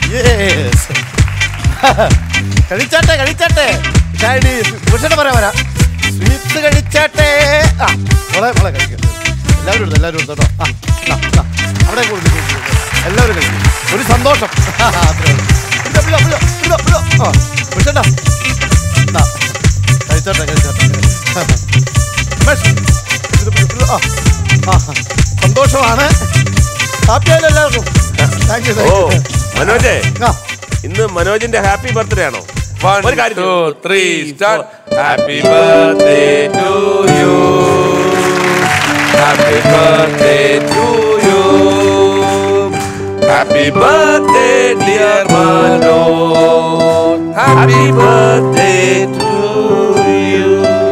Yes. കഴിച്ചാട്ടെ കഴിച്ചാട്ടെ Chinese ഭൂഷണം പറയാൻ വരാം sweets കഴിച്ചാട്ടെ ആ മോളെ മോളെ കഴിക്കും എല്ലാവരും എടുത്തു എല്ലാവരും എടുത്തോ ആ ദാ, ദാ. അവിടെ കൊടുത്തു കൊടുത്തു. എല്ലാവരും കഴിക്കും ഒരു സന്തോഷം ആ, അത്രേ ഉള്ളൂ. പിടിച്ചോ, പിടിച്ചോ, പിടിച്ചോ, പിടിച്ചോ, പിടിച്ചോ. ആ, ഭൂഷണം. ദാ, കഴിച്ചോട്ടെ കഴിച്ചോട്ടെ ഉമേഷ്, പിടിച്ചോ, പിടിച്ചോ, പിടിച്ചോ. ആ, ആ, സന്തോഷമാണ് ഹാപ്പിയായാലും എല്ലാവർക്കും താങ്ക് യു ഓ മനോജേ ആ ഇന്ന് മനോജിന്റെ ഹാപ്പി ബർത്ത്ഡേ ആണോ One, ഒരു കാര്യം two, ചെയ്യ്. three, start. Happy birthday to you. Happy birthday to you. Happy birthday, dear Manoj. Happy birthday to you.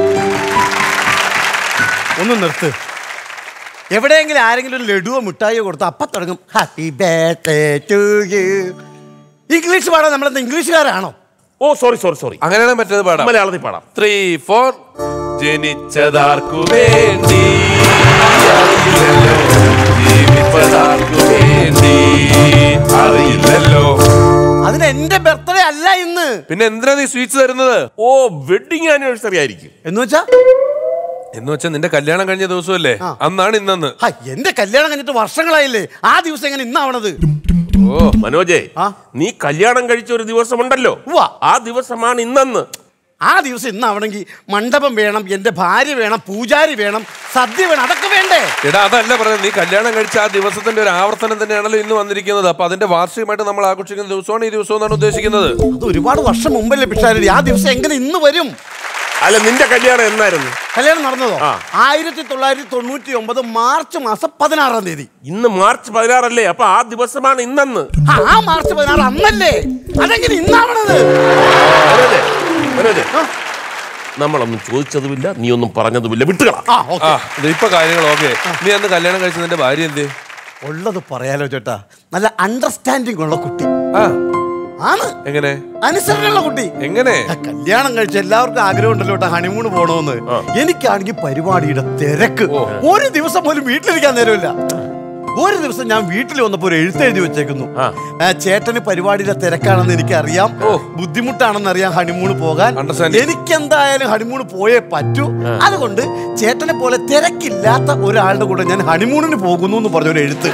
ഒന്ന് നിർത്ത് എവിടെയെങ്കിലും ആരെങ്കിലും ഒരു ലഡുവോ മിഠായിയോ കൊടുത്ത് അപ്പം തുടങ്ങും happy birthday to you English പാടാൻ നമ്മളെന്താ ഇംഗ്ലീഷുകാരാണോ ഓ സോറി സോറി സോറി അങ്ങനെയാണ് മറ്റേത് പാടാം മലയാളത്തിൽ പാടാം ത്രീ ഫോർ ജനിച്ചതാർക്കു വേണ്ടി അറിയില്ലല്ലോ ജീവിപ്പതാർക്കു വേണ്ടി അറിയില്ലല്ലോ അതിന് എന്റെ ബർത്ത്ഡേ അല്ല ഇന്ന് പിന്നെ എന്തിനാ നീ സ്വീറ്റ്സ് തരുന്നത് ഓ വെഡിങ് ആനിവേഴ്സറി ആയിരിക്കും എന്ന് വെച്ചാ എന്ന് വെച്ചാൽ നിന്റെ കല്യാണം കഴിഞ്ഞ ദിവസമല്ലേ ആ. അന്നാണ് ഇന്നെന്ന് ഹാ, എന്റെ കല്യാണം കഴിഞ്ഞിട്ട് വർഷങ്ങളായില്ലേ ആ ദിവസം എങ്ങനെ ഇന്നാവണത് ഓ മനോജേ ആ? നീ കല്യാണം കഴിച്ച ഒരു ദിവസമുണ്ടല്ലോ ഉവ്വ. ആ ദിവസമാണ് ഇന്നെന്ന് ആ ദിവസം ഇന്നാവണമെങ്കിൽ മണ്ഡപം വേണം എന്റെ ഭാര്യ വേണം പൂജാരി വേണം സദ്യ വേണം അതൊക്കെ വേണ്ടേ എടാ അതല്ല പറയുന്നത് നീ കല്യാണം കഴിച്ച ആ ദിവസത്തിന്റെ ഒരു ആവർത്തനം തന്നെയാണല്ലോ ഇന്ന് വന്നിരിക്കുന്നത് അപ്പൊ അതിന്റെ വാർഷികമായിട്ട് നമ്മൾ ആഘോഷിക്കുന്ന ദിവസമാണ് ഈ ദിവസം എന്നാണ് ഉദ്ദേശിക്കുന്നത് അത് ഒരുപാട് വർഷം മുമ്പല്ലേ പിഷാരടി ആ ദിവസം എങ്ങനെ ഇന്ന് വരും അല്ല നിന്റെ കല്യാണം എന്നായിരുന്നു കല്യാണം നടന്നതോ ആ. ആയിരത്തി തൊള്ളായിരത്തി തൊണ്ണൂറ്റി ഒമ്പത് മാർച്ച് മാസം പതിനാറാം തീയതി ഇന്ന് മാർച്ച് പതിനാറല്ലേ അപ്പൊ ആ ദിവസമാണ് ഇന്നെന്ന് ആ, ആ മാർച്ച് പതിനാറ് അന്നല്ലേ അതെങ്ങനെ ഇന്നാവണത് മനോജേ മനോജേ നമ്മളൊന്നും ചോദിച്ചതുമില്ല നീ ഒന്നും പറഞ്ഞതുമില്ല വിട്ടുകളാ ആ ആ ഓക്കെ ഇത് ഇപ്പൊ കാര്യങ്ങൾ ഓക്കെ നീ അന്ന് കല്യാണം കഴിച്ച നിന്റെ ഭാര്യ എന്തേ ഉള്ളത് പറയാലോ ചേട്ടാ നല്ല അണ്ടർസ്റ്റാൻഡിംഗ് ഉള്ള കുട്ടി ആ ആണ് എങ്ങനെ അനുസരണയുള്ള കുട്ടി എങ്ങനെ ആ, കല്യാണം കഴിച്ച എല്ലാവർക്കും ആഗ്രഹം ഉണ്ടല്ലോ കേട്ടോ ഹണിമൂൺ പോണോന്ന് എനിക്കാണെങ്കിൽ പരിപാടിയുടെ തിരക്ക് ഒരു ദിവസം പോലും വീട്ടിലിരിക്കാൻ നേരമില്ല ഒരു ദിവസം ഞാൻ വീട്ടിൽ വന്നപ്പോ ഒരു എഴുത്തെഴുതി വെച്ചേക്കുന്നു ആ, ചേട്ടന് പരിപാടിയുടെ തിരക്കാണെന്ന് എനിക്കറിയാം ബുദ്ധിമുട്ടാണെന്ന് അറിയാം ഹണിമൂണ് പോകാൻ Understanding. എനിക്ക് എന്തായാലും ഹണിമൂണ് പോയേ പറ്റൂ അതുകൊണ്ട് ചേട്ടനെ പോലെ തിരക്കില്ലാത്ത ഒരാളുടെ കൂടെ ഞാൻ ഹണിമൂണിന് പോകുന്നു എന്ന് പറഞ്ഞൊരു എഴുത്ത്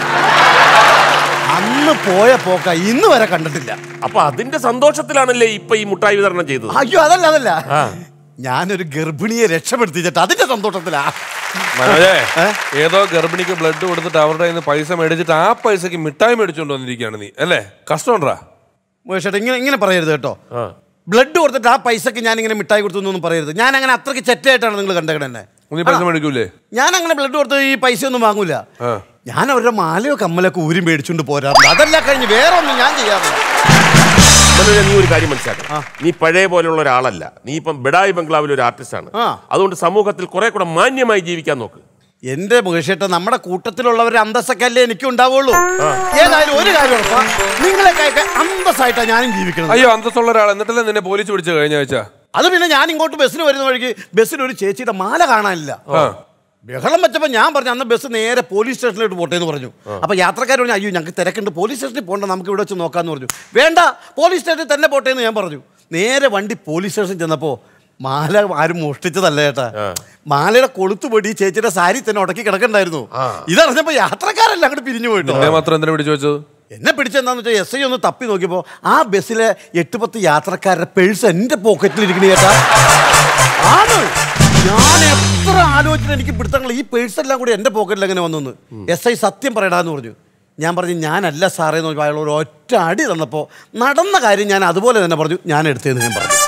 അന്ന് പോയ പോക്ക ഇന്ന് വരെ കണ്ടിട്ടില്ല അപ്പൊ അതിന്റെ സന്തോഷത്തിലാണല്ലേ ഇപ്പൊ ഈ മുട്ടായി വിതരണം ചെയ്തത് അയ്യോ അതല്ല അതല്ല ഞാനൊരു ഗർഭിണിയെ രക്ഷപ്പെടുത്തി ചേട്ടാ അതിന്റെ സന്തോഷത്തിലാ മനോജേ ഏ? ഏതോ ഗർഭിണിക്ക് ബ്ലഡ് കൊടുത്തിട്ട് അവരുടെ കയ്യിൽ നിന്ന് പൈസ മേടിച്ചിട്ട് ആ പൈസക്ക് മിഠായി മേടിച്ചോണ്ട് വന്നിരിക്കുകയാണ് നീ അല്ലേ കഷ്ടമുണ്ടാ ചേട്ടാ ഇങ്ങനെ ഇങ്ങനെ പറയരുത് കേട്ടോ ആ. ബ്ലഡ് കൊടുത്തിട്ട് ആ പൈസക്ക് ഞാൻ ഇങ്ങനെ മിഠായി കൊടുത്തു എന്നൊന്നും പറയരുത് ഞാൻ അങ്ങനെ അത്രയ്ക്ക് ചെറ്റായിട്ടാണ് നിങ്ങൾ കണ്ടേക്കണ എന്നെ നീ പൈസ മേടിക്കൂലേ ഞാൻ അങ്ങനെ ബ്ലഡ് കൊടുത്ത് ഈ പൈസ ഒന്നും വാങ്ങൂല ആ. ഞാൻ അവരുടെ മാലയോ കമ്മലൊക്കെ ഊരി മേടിച്ചുകൊണ്ട് പോരാറുണ്ട് അതല്ല കഴിഞ്ഞ് വേറെ ഒന്നും ഞാൻ ചെയ്യാറില്ല മനോജ് നീ ഒരു കാര്യം മനസ്സിലാക്കണം നീ പഴയ പോലെയുള്ള ഒരാളല്ല നീ ഇപ്പം ബെഡായി ബംഗ്ലാവിൽ ഒരു ആർട്ടിസ്റ്റ് ആണ് ആ. അതുകൊണ്ട് സമൂഹത്തിൽ കുറെ കൂടെ മാന്യമായി ജീവിക്കാൻ നോക്ക് എന്റെ മുഖേഷേട്ട നമ്മുടെ കൂട്ടത്തിലുള്ളവരുടെ അന്തസ്സൊക്കെ അല്ലേ എനിക്ക് ഉണ്ടാവുള്ളൂ ഏതായാലും ഒരു കാര്യം ഉറപ്പാ നിങ്ങളെയൊക്കെ അന്തസ്സായിട്ടാണ് ഞാനും ജീവിക്കുന്നത് അയ്യോ അന്തസ്സുള്ള ഒരാൾ എന്നിട്ടല്ലേ നിന്നെ പോലീസ് പിടിച്ച കഴിഞ്ഞ ആഴ്ച അത് പിന്നെ ഞാൻ ഇങ്ങോട്ട് ബസ്സിന് വരുന്ന വഴിക്ക് ബസ്സിൽ ഒരു ചേച്ചിയുടെ മാല കാണാനില്ല ആ. ബഹളം വെച്ചപ്പോൾ ഞാൻ പറഞ്ഞു അന്ന് ബസ് നേരെ പോലീസ് സ്റ്റേഷനിലോട്ട് പോട്ടെ എന്ന് പറഞ്ഞു അപ്പൊ യാത്രക്കാർ പറഞ്ഞു അയ്യോ ഞങ്ങൾക്ക് തിരക്കുണ്ട് പോലീസ് സ്റ്റേഷനിൽ പോകണ്ട നമുക്ക് ഇവിടെ വെച്ച് നോക്കാന്ന് പറഞ്ഞു വേണ്ട പോലീസ് സ്റ്റേഷനിൽ തന്നെ പോട്ടെ എന്ന് ഞാൻ പറഞ്ഞു നേരെ വണ്ടി പോലീസ് സ്റ്റേഷനിൽ ചെന്നപ്പോ മാല ആരും മോഷ്ടിച്ചതല്ല ചേട്ടാ മാലയുടെ കൊളുത്തുപൊടി ഈ ചേച്ചിയുടെ സാരി തന്നെ ഉടക്കി കിടക്കണ്ടായിരുന്നു ഇതറിഞ്ഞപ്പോ യാത്രക്കാരെല്ലാം അങ്ങോട്ട് പിരിഞ്ഞു പോയിട്ടോ നിന്നെ മാത്രം എന്തിനാ പിടിച്ചു വെച്ചത് എന്നെ പിടിച്ചെന്താന്ന് വെച്ചാൽ എസ് ഐ ഒന്ന് തപ്പി നോക്കിയപ്പോൾ ആ ബസ്സിലെ എട്ട് പത്ത് യാത്രക്കാരുടെ പേഴ്സ് എൻ്റെ പോക്കറ്റിൽ ഇരിക്കണ ചേട്ടാ ആണ് ഞാൻ എത്ര ആലോചിച്ചിട്ട് എനിക്ക് പിടുത്തങ്ങൾ ഈ പേഴ്സ് എല്ലാം കൂടി എൻ്റെ പോക്കറ്റിൽ എങ്ങനെ വന്നു എസ് ഐ സത്യം പറയടാന്ന് പറഞ്ഞു ഞാൻ പറഞ്ഞു ഞാനല്ല സാറേ എന്ന് പറഞ്ഞപ്പോൾ അയാൾ ഒരു ഒറ്റ അടി തന്നപ്പോൾ നടന്ന കാര്യം ഞാൻ അതുപോലെ തന്നെ പറഞ്ഞു ഞാൻ എടുത്തതെന്ന് ഞാൻ പറഞ്ഞു